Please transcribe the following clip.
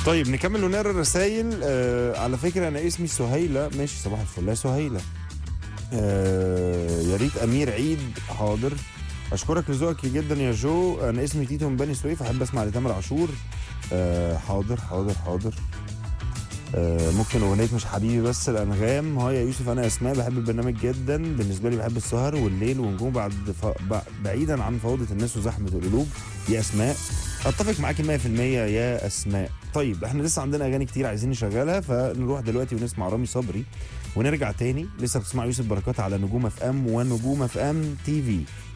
طيب نكمل ونقرا الرسايل آه على فكره انا اسمي سهيله ماشي صباح الفل يا سهيله آه يا ريت امير عيد حاضر اشكرك لذوقك جدا يا جو انا اسمي تيتو من بني سويف احب اسمع لتامر عاشور آه حاضر حاضر حاضر آه ممكن اغنيه مش حبيبي بس الانغام ها يا يوسف انا اسماء بحب البرنامج جدا بالنسبه لي بحب السهر والليل ونجوم بعد ف... ب- بعيدا عن فوضى الناس وزحمه القلوب يا اسماء اتفق معاكي 100% يا اسماء طيب احنا لسه عندنا اغاني كتير عايزين نشغلها فنروح دلوقتي ونسمع رامي صبري ونرجع تاني لسه بتسمع يوسف بركات على نجوم اف ام ونجوم اف ام تي في